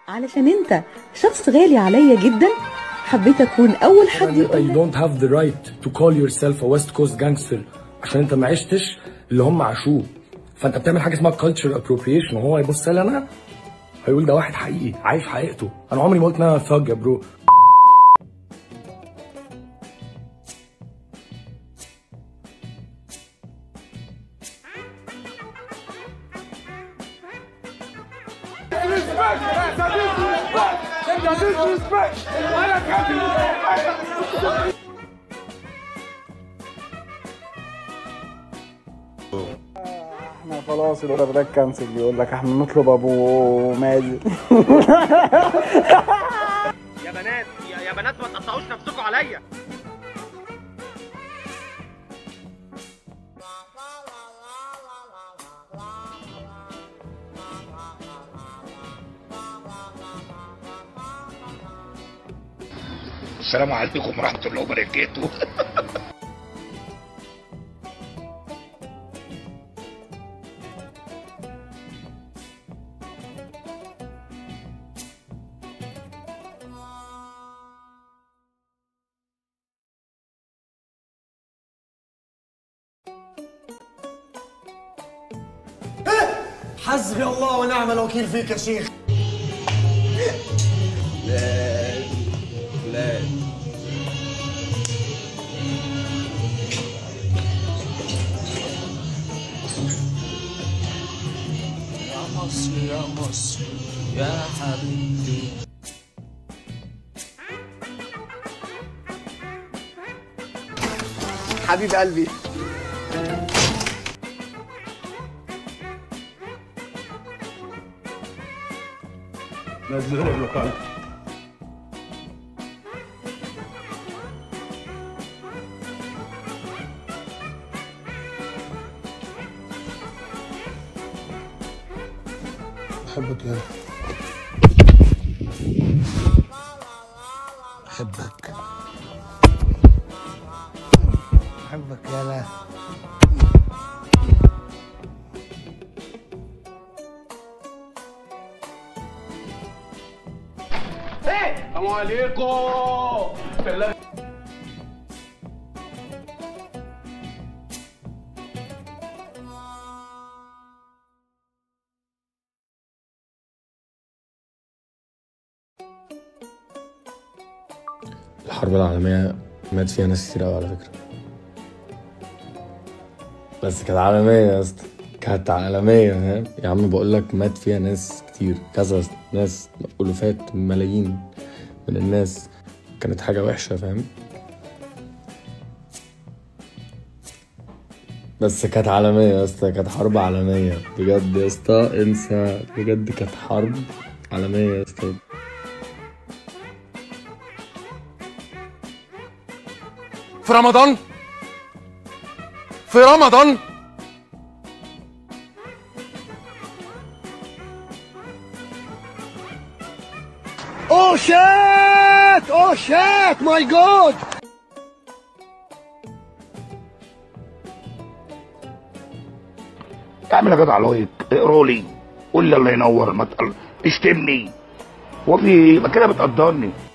علشان انت شخص غالي عليا جدا حبيت اكون اول حد انت يقول you لك don't have the right to call yourself a west coast gangster عشان انت ما عشتش اللي هم عاشوه فانت بتعمل حاجه اسمها cultural appropriation وهو هيبص لي انا هيقول ده واحد حقيقي عايش حقيقته انا عمري ما قلت ان انا ثug يا برو احنا خلاص الاوردر ده كانسل يقول لك احنا نطلب ابو مازن يا بنات يا, يا بنات ما تقطعوش نفسكم عليا السلام عليكم ورحمة الله وبركاته حسبي الله ونعم الوكيل فيك يا شيخ حبيب قلبي بحبك يا بحبك بحبك يالا السلام عليكم الحرب العالمية مات فيها ناس كتير أوي على فكرة بس كانت عالمية يا اسطى كانت عالمية فاهم يا عم بقول لك مات فيها ناس كتير كذا ناس ألوفات ملايين من الناس كانت حاجة وحشة فاهم بس كانت عالمية يا اسطى كانت حرب عالمية بجد يا اسطى انسى بجد كانت حرب عالمية يا اسطى في رمضان في رمضان اوه شات اوه شات ماي جاد اعمل يا جدع لايك اقرا لي قول لي الله ينور ما تقل- اشتمني هو في إيه؟ ما كده بتقدرني